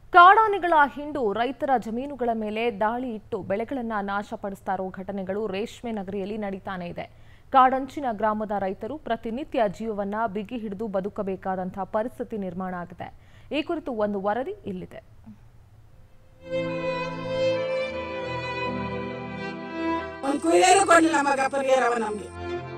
ಕಾಡಾನೆಗಳ ಹಿಂಡು ರೈತರ ಜಮೀನುಗಳ ಮೇಲೆ ದಾಳಿ ಇಟ್ಟು ಬೆಳೆಗಳನ್ನ ನಾಶಪಡಿಸ್ತಾ ಇರೋ ಘಟನೆಗಳು ರೇಷ್ಮೆ ನಗರಿಯಲ್ಲಿ ನಡೀತಾನೆ ಇದೆ ಕಾಡಂಚಿನ ಗ್ರಾಮದ ರೈತರು ಪ್ರತಿನಿತ್ಯ ಜೀವವನ್ನ ಬಿಗಿ ಹಿಡಿದು ಬದುಕಬೇಕಾದಂತಹ ಪರಿಸ್ಥಿತಿ ನಿರ್ಮಾಣ ಆಗಿದೆ ಈ ಕುರಿತು ಒಂದು ವರದಿ ಇಲ್ಲಿದೆ ಒಂದ್ ಕುಯ್ಯಲು ಕೊಡ್ಲಿಲ್ಲ ಮಗ ಪರಿಹಾರವ ನಮ್ಗೆ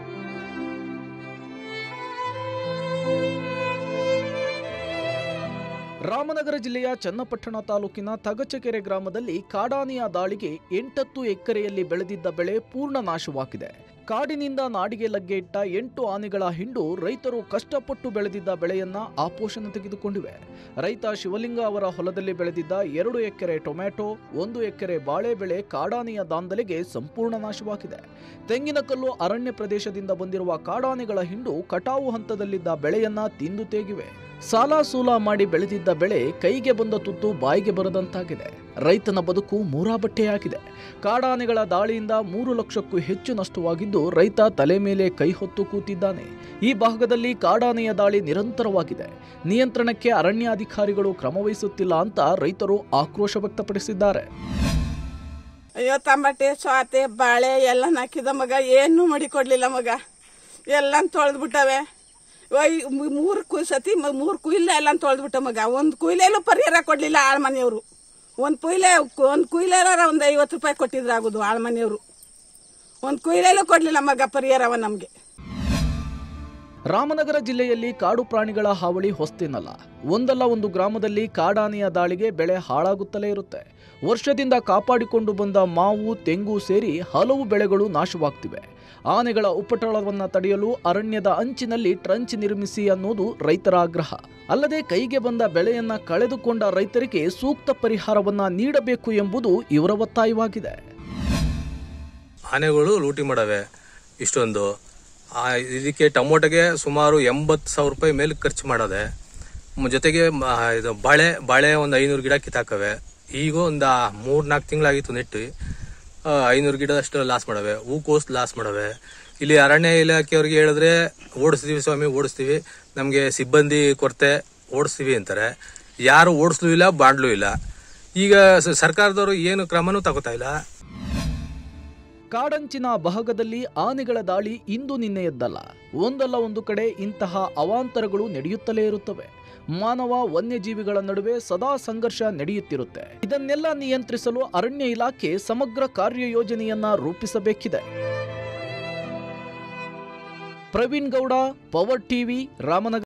ರಾಮನಗರ ಜಿಲ್ಲೆಯ ಚನ್ನಪಟ್ಟಣ ತಾಲೂಕಿನ ತಗಚಕೆರೆ ಗ್ರಾಮದಲ್ಲಿ ಕಾಡಾನೆಯ ದಾಳಿಗೆ ಎಂಟತ್ತು ಎಕರೆಯಲ್ಲಿ ಬೆಳೆದಿದ್ದ ಬೆಳೆ ಪೂರ್ಣ ನಾಶವಾಗಿದೆ ಕಾಡಿನಿಂದ ನಾಡಿಗೆ ಲಗ್ಗೆ ಇಟ್ಟ ಎಂಟು ಆನೆಗಳ ಹಿಂಡು ರೈತರು ಕಷ್ಟಪಟ್ಟು ಬೆಳೆದಿದ್ದ ಬೆಳೆಯನ್ನ ಆಪೋಷಣ ತೆಗೆದುಕೊಂಡಿವೆ ರೈತ ಶಿವಲಿಂಗ ಅವರ ಹೊಲದಲ್ಲಿ ಬೆಳೆದಿದ್ದ ಎರಡು ಎಕರೆ ಟೊಮ್ಯಾಟೊ ಒಂದು ಎಕರೆ ಬಾಳೆ ಬೆಳೆ ಕಾಡಾನೆಯ ದಾಂಧಲೆಗೆ ಸಂಪೂರ್ಣ ನಾಶವಾಗಿದೆ ತೆಂಗಿನಕಲ್ಲು ಅರಣ್ಯ ಪ್ರದೇಶದಿಂದ ಬಂದಿರುವ ಕಾಡಾನೆಗಳ ಹಿಂಡು ಕಟಾವು ಹಂತದಲ್ಲಿದ್ದ ಬೆಳೆಯನ್ನ ತಿಂದು ತೇಗಿವೆ ಸಾಲ ಸೂಲ ಮಾಡಿ ಬೆಳೆದಿದ್ದ ಬೆಳೆ ಕೈಗೆ ಬಂದ ತುತ್ತು ಬಾಯಿಗೆ ಬರದಂತಾಗಿದೆ ರೈತನ ಬದುಕು ಮೂರಾಬಟ್ಟೆಯಾಗಿದೆ ಕಾಡಾನೆಗಳ ದಾಳಿಯಿಂದ ಮೂರು ಲಕ್ಷಕ್ಕೂ ಹೆಚ್ಚು ನಷ್ಟವಾಗಿದ್ದು ರೈತ ತಲೆ ಮೇಲೆ ಕೈ ಹೊತ್ತು ಕೂತಿದ್ದಾನೆ ಈ ಭಾಗದಲ್ಲಿ ಕಾಡಾನೆಯ ದಾಳಿ ನಿರಂತರವಾಗಿದೆ ನಿಯಂತ್ರಣಕ್ಕೆ ಅರಣ್ಯಾಧಿಕಾರಿಗಳು ಕ್ರಮವಹಿಸುತ್ತಿಲ್ಲ ಅಂತ ರೈತರು ಆಕ್ರೋಶ ವ್ಯಕ್ತಪಡಿಸಿದ್ದಾರೆ ಅಯ್ಯೋ ಟಮಾಟೆ ಸ್ವಾತೆ ಬಾಳೆ ಎಲ್ಲ ಹಾಕಿದ ಮಗ ಏನು ಮಾಡಿ ಕೊಡ್ಲಿಲ್ಲ ಮಗ ಎಲ್ಲ ತೊಳೆದ್ಬಿಟ್ಟವೆ ಮೂರು ಕುಯ್ ಸತಿ ಮ- ಮೂರು ಕುಯ್ಲೆ ಎಲ್ಲ ತೊಳೆದ್ಬಿಟ್ಟ ಮಗ ಒಂದು ಕುಯ್ಲೆಲ್ಲೂ ಪರಿಹಾರ ಕೊಡ್ಲಿಲ್ಲ ಆಳ್ಮನೆಯವರು ಒಂದು ಕುಯ್ಲೆ ಒಂದು ಕುಯ್ಲೆರ ಒಂದು ಐವತ್ತು ರೂಪಾಯಿ ಕೊಟ್ಟಿದ್ರು ಆಗುದು ಆಳ್ಮನೆಯವರು ಒಂದು ಕುಯ್ಲೆಲ್ಲೂ ಕೊಡ್ಲಿಲ್ಲ ಮಗ ಪರಿಹಾರವ ನಮ್ಗೆ ರಾಮನಗರ ಜಿಲ್ಲೆಯಲ್ಲಿ ಕಾಡು ಪ್ರಾಣಿಗಳ ಹಾವಳಿ ಹೊಸ್ತೇನಲ್ಲ ಒಂದಲ್ಲ ಒಂದು ಗ್ರಾಮದಲ್ಲಿ ಕಾಡಾನೆಯ ದಾಳಿಗೆ ಬೆಳೆ ಹಾಳಾಗುತ್ತಲೇ ಇರುತ್ತೆ ವರ್ಷದಿಂದ ಕಾಪಾಡಿಕೊಂಡು ಬಂದ ಮಾವು ತೆಂಗು ಸೇರಿ ಹಲವು ಬೆಳೆಗಳು ನಾಶವಾಗ್ತಿವೆ ಆನೆಗಳ ಉಪಟಳವನ್ನು ತಡೆಯಲು ಅರಣ್ಯದ ಅಂಚಿನಲ್ಲಿ ಟ್ರಂಚ್ ನಿರ್ಮಿಸಿ ಅನ್ನೋದು ರೈತರ ಆಗ್ರಹ ಅಲ್ಲದೆ ಕೈಗೆ ಬಂದ ಬೆಳೆಯನ್ನ ಕಳೆದುಕೊಂಡ ರೈತರಿಗೆ ಸೂಕ್ತ ಪರಿಹಾರವನ್ನ ನೀಡಬೇಕು ಎಂಬುದು ಇವರ ಒತ್ತಾಯವಾಗಿದೆ ಆನೆಗಳು ಲೂಟಿ ಮಾಡವೆ ಇಷ್ಟೊಂದು ಆ, ಇದಕ್ಕೆ ಟೊಮೊಟೊಗೆ ಸುಮಾರು ಎಂಬತ್ತು ಸಾವಿರ ರೂಪಾಯಿ ಮೇಲೆ ಖರ್ಚು ಮಾಡದೆ ಮ್, ಜೊತೆಗೆ ಮ, ಇದು ಬಾಳೆ ಬಾಳೆ ಒಂದು ಐನೂರು ಗಿಡ ಕಿತ್ತಾಕವೆ ಈಗ ಒಂದು ಮೂರ್ ನಾಲ್ಕು ತಿಂಗಳಾಗಿತ್ತು ನೆಟ್ಟು ಐನೂರು ಗಿಡ ಅಷ್ಟು ಲಾಸ್ ಮಾಡವೆ ಹೂಕೋಸ್ ಲಾಸ್ ಮಾಡವೆ ಇಲ್ಲಿ ಅರಣ್ಯ ಇಲಾಖೆಯವ್ರಿಗೆ ಹೇಳಿದ್ರೆ ಓಡಿಸ್ತೀವಿ ಸ್ವಾಮಿ ಓಡಿಸ್ತೀವಿ ನಮಗೆ ಸಿಬ್ಬಂದಿ ಕೊರತೆ ಓಡಿಸ್ತೀವಿ ಅಂತಾರೆ ಯಾರು ಓಡಿಸ್ಲೂ ಇಲ್ಲ ಬಾಡ್ಲೂ ಇಲ್ಲ ಈಗ ಸ- ಸರ್ಕಾರದವರು ಏನು ಕ್ರಮನೂ ತಗೋತಾ ಇಲ್ಲ ಕಾಡಂಚಿನ ಭಾಗದಲ್ಲಿ ಆನೆಗಳ ದಾಳಿ ಇಂದು ನಿನ್ನೆಯದ್ದಲ್ಲ ಒಂದಲ್ಲ ಒಂದು ಕಡೆ ಇಂತಹ ಅವಾಂತರಗಳು ನಡೆಯುತ್ತಲೇ ಇರುತ್ತವೆ ಮಾನವ ವನ್ಯಜೀವಿಗಳ ನಡುವೆ ಸದಾ ಸಂಘರ್ಷ ನಡೆಯುತ್ತಿರುತ್ತೆ ಇದನ್ನೆಲ್ಲ ನಿಯಂತ್ರಿಸಲು ಅರಣ್ಯ ಇಲಾಖೆ ಸಮಗ್ರ ಕಾರ್ಯಯೋಜನೆಯನ್ನ ರೂಪಿಸಬೇಕಿದೆ ಪ್ರವೀಣ್ ಗೌಡ ಪವರ್ ಟಿವಿ ರಾಮನಗರ